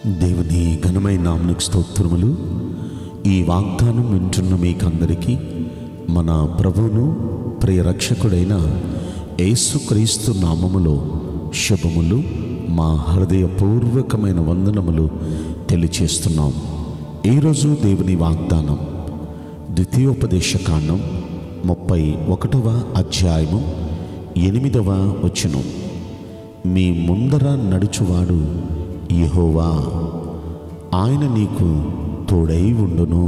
దేవుని ఘనమైన నామనికి స్తోత్రములు ఈ వాగ్దానం వింటున్న మీకందరికీ మన ప్రభువును ప్రియ రక్షకుడైన యేసుక్రీస్తు నామములో శుభములు మా హృదయపూర్వకమైన వందనములు తెలియచేస్తున్నాం ఈరోజు దేవుని వాగ్దానం ద్వితీయోపదేశ కాండం ముప్పై ఒకటవ అధ్యాయము ఎనిమిదవ వచనం మీ ముందర నడుచువాడు యెహోవా ఆయన నీకు తోడై ఉండును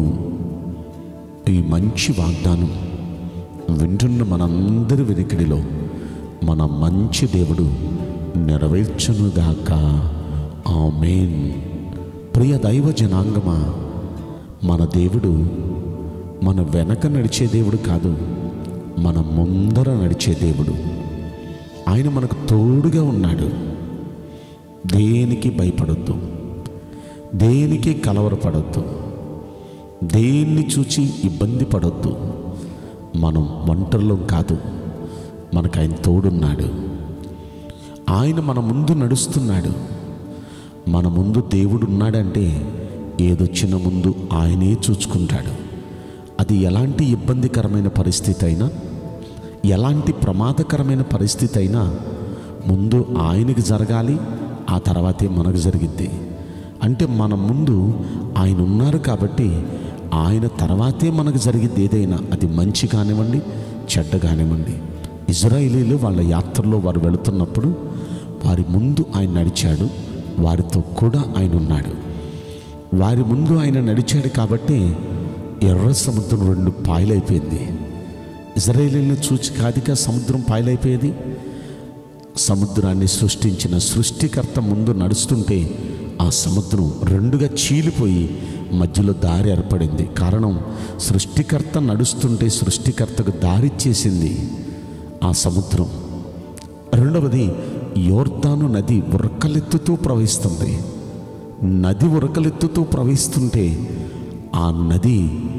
ఈ మంచి వాగ్దానం వింటున్న మనందరి వెనుకడిలో మన మంచి దేవుడు నెరవేర్చునుగాక ఆమేన్ ప్రియ దైవ జనాంగమా మన దేవుడు మన వెనక నడిచే దేవుడు కాదు మన ముందర నడిచే దేవుడు ఆయన మనకు తోడుగా ఉన్నాడు దేనికి భయపడొద్దు దేనికి కలవరపడొద్దు దేన్ని చూచి ఇబ్బంది పడొద్దు మనం ఒంటరిలో కాదు మనకు ఆయన తోడున్నాడు ఆయన మన ముందు నడుస్తున్నాడు మన ముందు దేవుడు ఉన్నాడంటే ఏదొచ్చిన ముందు ఆయనే చూసుకుంటాడు అది ఎలాంటి ఇబ్బందికరమైన పరిస్థితి అయినా ఎలాంటి ప్రమాదకరమైన పరిస్థితి అయినా ముందు ఆయనకి జరగాలి ఆ తర్వాతే మనకు జరిగిద్ది అంటే మన ముందు ఆయన ఉన్నారు కాబట్టి ఆయన తర్వాతే మనకు జరిగిద్ది ఏదైనా అది మంచి కానివ్వండి చెడ్డ కానివ్వండి ఇజ్రాయిలీలు వాళ్ళ యాత్రలో వారు వెళుతున్నప్పుడు వారి ముందు ఆయన నడిచాడు వారితో కూడా ఆయన ఉన్నాడు వారి ముందు ఆయన నడిచాడు కాబట్టి ఎర్ర సముద్రం రెండు పాయలైపోయింది ఇజ్రాయేలీని చూచి కాదిగా సముద్రం పాయలైపోయేది సముద్రాన్ని సృష్టించిన సృష్టికర్త ముందు నడుస్తుంటే ఆ సముద్రం రెండుగా చీలిపోయి మధ్యలో దారి ఏర్పడింది కారణం సృష్టికర్త నడుస్తుంటే సృష్టికర్తకు దారి చేసింది ఆ సముద్రం రెండవది యోర్దాను నది ఉరకలెత్తుతూ ప్రవహిస్తుంది నది ఉరకలెత్తుతూ ప్రవహిస్తుంటే ఆ నది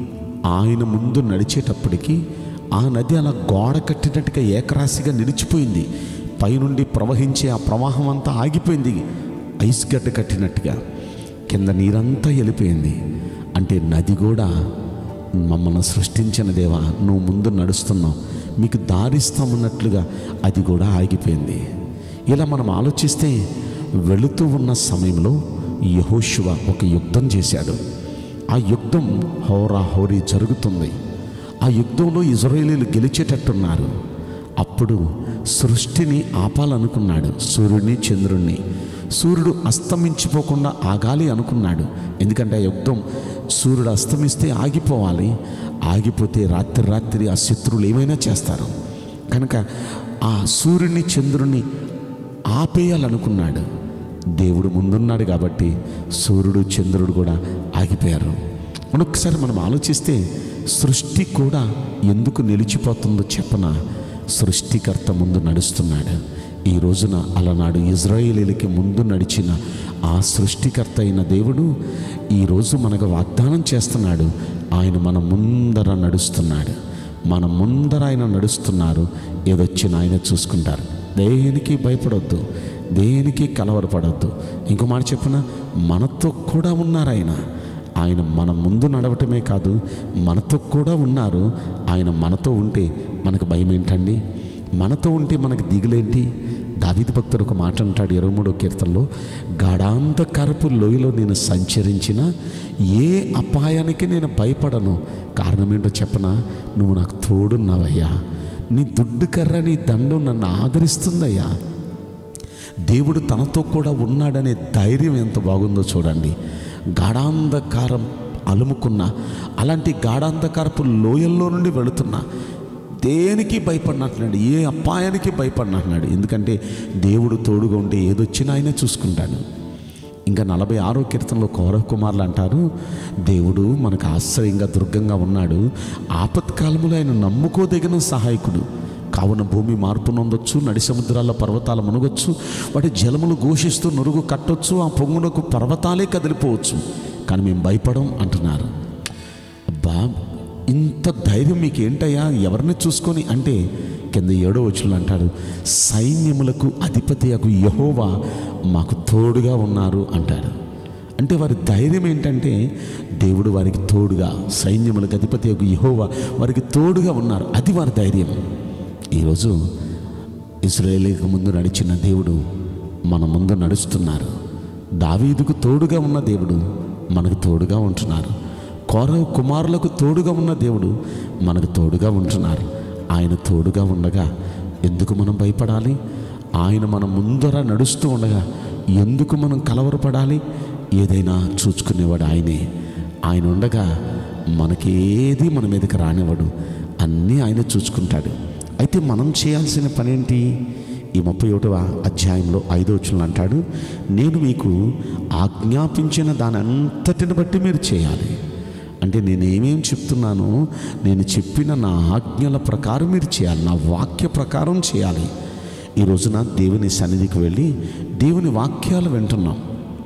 ఆయన ముందు నడిచేటప్పటికి ఆ నది అలా గోడ కట్టినట్టుగా ఏకరాశిగా నిలిచిపోయింది పైనుండి ప్రవహించే ఆ ప్రవాహం అంతా ఆగిపోయింది ఐస్ గడ్డ కట్టినట్టుగా కింద నీరంతా వెళ్ళిపోయింది అంటే నది కూడా మమ్మల్ని సృష్టించిన దేవా నువ్వు ముందు నడుస్తున్నావు మీకు దారిస్తామన్నట్లుగా అది కూడా ఆగిపోయింది ఇలా మనం ఆలోచిస్తే వెళుతూ ఉన్న సమయంలో యహోశివ ఒక యుద్ధం చేశాడు ఆ యుద్ధం హోరా హోరీ జరుగుతుంది ఆ యుద్ధంలో ఇజ్రాయేలీలు గెలిచేటట్టున్నారు అప్పుడు సృష్టిని ఆపాలనుకున్నాడు సూర్యుడిని చంద్రుణ్ణి సూర్యుడు అస్తమించిపోకుండా ఆగాలి అనుకున్నాడు ఎందుకంటే ఆ యుద్ధం సూర్యుడు అస్తమిస్తే ఆగిపోవాలి ఆగిపోతే రాత్రి రాత్రి ఆ శత్రువులు ఏమైనా చేస్తారు కనుక ఆ సూర్యుని చంద్రుని ఆపేయాలనుకున్నాడు దేవుడు ముందున్నాడు కాబట్టి సూర్యుడు చంద్రుడు కూడా ఆగిపోయారు మనం ఒకసారి మనం ఆలోచిస్తే సృష్టి కూడా ఎందుకు నిలిచిపోతుందో చెప్పన సృష్టికర్త ముందు నడుస్తున్నాడు ఈ రోజున అలనాడు ఇజ్రాయేలీలకి ముందు నడిచిన ఆ సృష్టికర్త అయిన దేవుడు ఈరోజు మనకు వాగ్దానం చేస్తున్నాడు ఆయన మన ముందర నడుస్తున్నాడు మన ముందర ఆయన నడుస్తున్నారు ఏదొచ్చిన ఆయన చూసుకుంటారు దేనికి భయపడొద్దు దేనికి కలవరపడొద్దు ఇంకో మాట చెప్పిన మనతో కూడా ఉన్నారు ఆయన ఆయన మన ముందు నడవటమే కాదు మనతో కూడా ఉన్నారు ఆయన మనతో ఉంటే మనకు భయం ఏంటండి మనతో ఉంటే మనకు దిగులేంటి దావిది భక్తుడు ఒక మాట అంటాడు ఇరవై మూడో కీర్తనలో గాఢాంధకరపు లోయలో నేను సంచరించిన ఏ అపాయానికి నేను భయపడను కారణం ఏంటో చెప్పనా నువ్వు నాకు తోడున్నావయ్యా నీ దుడ్డు కర్ర నీ దండం నన్ను ఆదరిస్తుందయ్యా దేవుడు తనతో కూడా ఉన్నాడనే ధైర్యం ఎంత బాగుందో చూడండి గాఢాంధకారం అలుముకున్న అలాంటి గాఢాంధకారపు లోయల్లో నుండి వెళుతున్నా దేనికి భయపడినట్టున్నాడు ఏ అపాయానికి భయపడినట్టున్నాడు ఎందుకంటే దేవుడు తోడుగా ఉంటే ఏదొచ్చినా ఆయన చూసుకుంటాడు ఇంకా నలభై ఆరో కీర్తనలో కౌరవ కుమారులు అంటారు దేవుడు మనకు ఆశ్రయంగా దుర్గంగా ఉన్నాడు ఆపత్కాలంలో ఆయన నమ్ముకోదగిన సహాయకుడు కావున భూమి మార్పు నొందొచ్చు నడి సముద్రాల పర్వతాలు మునగొచ్చు వాటి జలములు ఘోషిస్తూ నురుగు కట్టొచ్చు ఆ పొంగునకు పర్వతాలే కదిలిపోవచ్చు కానీ మేము భయపడం అంటున్నారు అబ్బా ఇంత ధైర్యం మీకు ఏంటయ్యా ఎవరిని చూసుకొని అంటే కింద ఏడో వచ్చులు అంటాడు సైన్యములకు అధిపతి యహోవా మాకు తోడుగా ఉన్నారు అంటాడు అంటే వారి ధైర్యం ఏంటంటే దేవుడు వారికి తోడుగా సైన్యములకు అధిపతి యొక్క యెహోవా వారికి తోడుగా ఉన్నారు అది వారి ధైర్యం ఈరోజు ఇస్రాయేలీకి ముందు నడిచిన దేవుడు మన ముందు నడుస్తున్నారు దావీదుకు తోడుగా ఉన్న దేవుడు మనకు తోడుగా ఉంటున్నారు కోర కుమారులకు తోడుగా ఉన్న దేవుడు మనకు తోడుగా ఉంటున్నారు ఆయన తోడుగా ఉండగా ఎందుకు మనం భయపడాలి ఆయన మన ముందర నడుస్తూ ఉండగా ఎందుకు మనం కలవరపడాలి ఏదైనా చూసుకునేవాడు ఆయనే ఆయన ఉండగా మనకి ఏది మన మీదకి రానివ్వడు అన్నీ ఆయన చూసుకుంటాడు అయితే మనం చేయాల్సిన పని ఏంటి ఈ ముప్పై ఒకటవ అధ్యాయంలో ఐదో వచనంలో అంటాడు నేను మీకు ఆజ్ఞాపించిన దాని అంతటిని బట్టి మీరు చేయాలి అంటే నేనేమేం చెప్తున్నానో నేను చెప్పిన నా ఆజ్ఞల ప్రకారం మీరు చేయాలి నా వాక్య ప్రకారం చేయాలి ఈ రోజున దేవుని సన్నిధికి వెళ్ళి దేవుని వాక్యాలు వింటున్నాం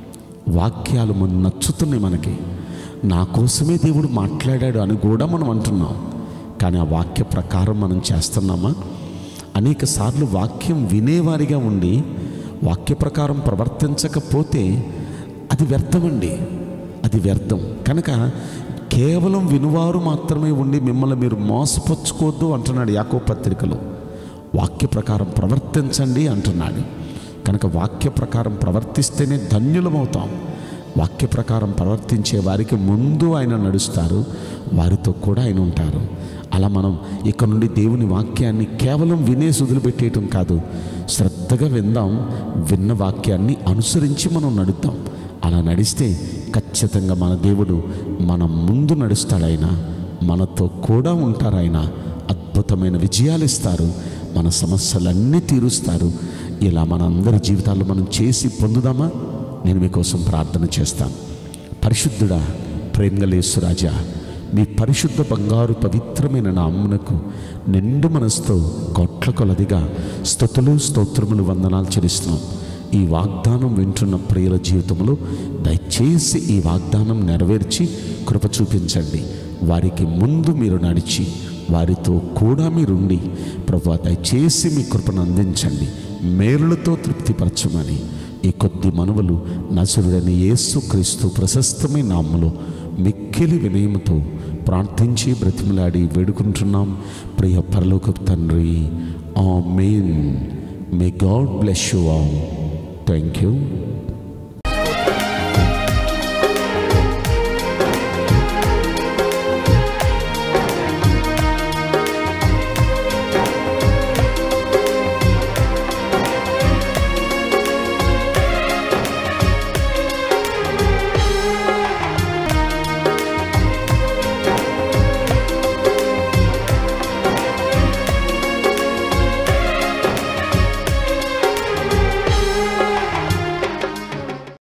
వాక్యాలు మన నచ్చుతున్నాయి మనకి నా కోసమే దేవుడు మాట్లాడాడు అని కూడా మనం అంటున్నాం కానీ ఆ వాక్య ప్రకారం మనం చేస్తున్నామా అనేక సార్లు వాక్యం వినేవారిగా ఉండి వాక్య ప్రకారం ప్రవర్తించకపోతే అది వ్యర్థమండి అది వ్యర్థం కనుక కేవలం వినువారు మాత్రమే ఉండి మిమ్మల్ని మీరు మోసపుచ్చుకోవద్దు అంటున్నాడు యాకో పత్రికలో వాక్య ప్రకారం ప్రవర్తించండి అంటున్నాడు కనుక వాక్య ప్రకారం ప్రవర్తిస్తేనే ధన్యులమవుతాం వాక్య ప్రకారం ప్రవర్తించే వారికి ముందు ఆయన నడుస్తారు వారితో కూడా ఆయన ఉంటారు అలా మనం ఇక్కడ నుండి దేవుని వాక్యాన్ని కేవలం వినేసి వదిలిపెట్టేయటం కాదు శ్రద్ధగా విందాం విన్న వాక్యాన్ని అనుసరించి మనం నడుద్దాం అలా నడిస్తే ఖచ్చితంగా మన దేవుడు మన ముందు నడుస్తాడాయన మనతో కూడా ఉంటారాయన అద్భుతమైన విజయాలు ఇస్తారు మన సమస్యలన్నీ తీరుస్తారు ఇలా మన అందరి జీవితాల్లో మనం చేసి పొందుదామా నేను మీకోసం ప్రార్థన చేస్తాను పరిశుద్ధుడా ప్రేంగలేశ్వరాజా మీ పరిశుద్ధ బంగారు పవిత్రమైన నామ్మునకు నిండు మనసుతో కోట్ల కొలదిగా స్థుతులు స్తోత్రములు వందనాలు చెల్లిస్తున్నాం ఈ వాగ్దానం వింటున్న ప్రియుల జీవితంలో దయచేసి ఈ వాగ్దానం నెరవేర్చి కృప చూపించండి వారికి ముందు మీరు నడిచి వారితో కూడా మీరుండి ప్రభు దయచేసి మీ కృపను అందించండి మేలులతో తృప్తిపరచమని ఈ కొద్ది మనవులు నసురుడని యేసు క్రీస్తు ప్రశస్తమైన నామములో మిక్కిలి వినయముతో ప్రార్థించి బ్రతిమలాడి వేడుకుంటున్నాం ప్రియ పరలోక తండ్రి amen may God bless you all thank you